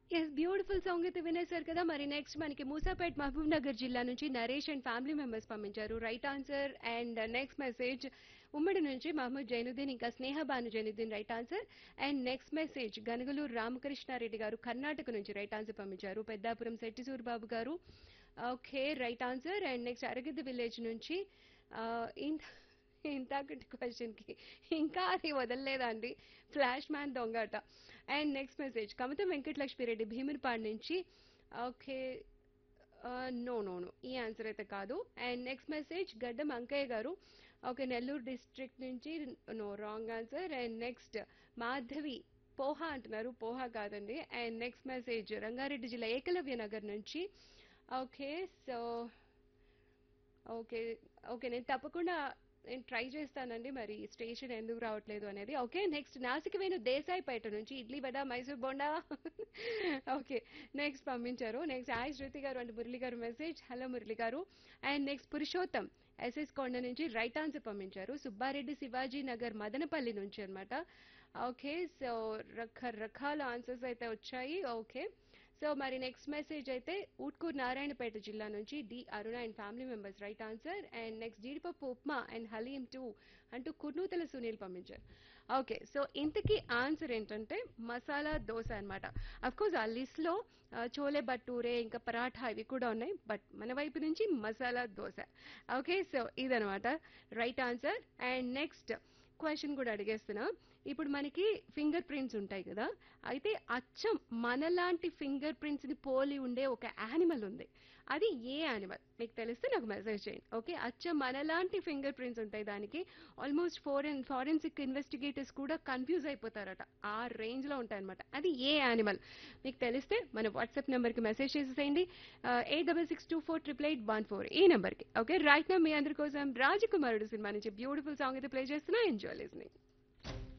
yes beautiful song అయితే వినేశారు కదా మరి నెక్స్ట్ మనకి మూసాపేట్ మహబూబ్ నగర్ జిల్లా నుంచి నరేష్ అండ్ ఫ్యామిలీ మెంబర్స్ పంపించారు right answer and next message ఉమ్మడి నుంచి మహమ్మద్ జైనుద్దీన్ ఇంకా స్నేహ Banu Zainuddin right answer and next message Ganuguluru Ramakrishna Reddy గారు కర్ణాటక నుంచి రైట్ ఆన్సర్ పంపించారు పెద్దాపురం శెట్టి సూరిబాబు గారు okay right answer and next అరగిద్ది village నుంచి ఆ, ఇంత ఇంతకటి క్వశ్చన్కి ఇంకా అది వదలలేదండి flash man దొంగట and next message కవిత వెంకటలక్ష్మిరెడ్డి భీమునిపాడు నుంచి ఓకే నో నో నో ఈ ఆన్సర్ అయితే కాదు అండ్ నెక్స్ట్ మెసేజ్ గడ్డం అంకయ్య గారు ఓకే నెల్లూరు డిస్ట్రిక్ట్ నుంచి no wrong answer and next Madhavi poha అంటున్నారు పోహా కాదండి అండ్ నెక్స్ట్ మెసేజ్ రంగారెడ్డి జిల్లా ఏకలవ్య నగర్ నుంచి ఓకే సో ఓకే ఓకే నేను తప్పకుండా నేను ట్రై చేస్తానండి మరి స్టేషన్ ఎందుకు రావట్లేదు అనేది ఓకే నెక్స్ట్ నాసిక వేణు దేశాయిపేట నుంచి ఇడ్లీ వడ మైసూర్ బోండా ఓకే నెక్స్ట్ పంపించారు నెక్స్ట్ హాయ్ శృతి గారు అంటే మురళి గారు మెసేజ్ హలో మురళి గారు అండ్ నెక్స్ట్ పురుషోత్తం ఎస్ఎస్ కొండ నుంచి రైట్ ఆన్సర్ పంపించారు సుబ్బారెడ్డి శివాజీ నగర్ మదనపల్లి నుంచి అన్నమాట ఓకే సో రకరకాల ఆన్సర్స్ అయితే వచ్చాయి ఓకే సో మరి నెక్స్ట్ మెసేజ్ అయితే ఊట్కూర్ నారాయణపేట జిల్లా నుంచి D Aruna and family members right answer and next జీడిపప్పు ఉప్మా అండ్ హలీం టూ అంటూ కుర్నూతల సునీల్ పంపించారు ఓకే సో ఇంతకీ ఆన్సర్ ఏంటంటే మసాలా దోశ అనమాట కోర్స్ ఆ లిస్ట్లో చోలే భట్టూరే ఇంకా పరాఠా ఇవి కూడా ఉన్నాయి బట్ మన వైపు నుంచి మసాలా దోశ ఓకే సో ఇదనమాట right answer and next question కూడా అడిగేస్తున్నా ఇప్పుడు మనకి ఫింగర్ ప్రింట్స్ ఉంటాయి కదా అయితే అచ్చం మనలాంటి ఫింగర్ ప్రింట్స్ ని పోలి ఉండే ఒక యానిమల్ ఉంది అది ఏ యానిమల్ మీకు తెలిస్తే నాకు మెసేజ్ చేయండి ఓకే అచ్చం మనలాంటి ఫింగర్ ప్రింట్స్ ఉంటాయి దానికి ఆల్మోస్ట్ ఫోరెన్ ఫారెన్సిక్ ఇన్వెస్టిగేటర్స్ కూడా కన్ఫ్యూజ్ అయిపోతారట ఆ రేంజ్ లో ఉంటాయి అనమాట అది ఏ యానిమల్ మీకు తెలిస్తే మన వాట్సాప్ నెంబర్ కి మెసేజ్ చేసేసేయండి eight double six two four triple eight one four ఈ నెంబర్ కి ఓకే రైట్ నా మీ అందరి కోసం రాజకుమారుడు సినిమా నుంచి బ్యూటిఫుల్ సాంగ్ అయితే ప్లే చేస్తున్నా ఎంజాయ్ లిస్నింగ్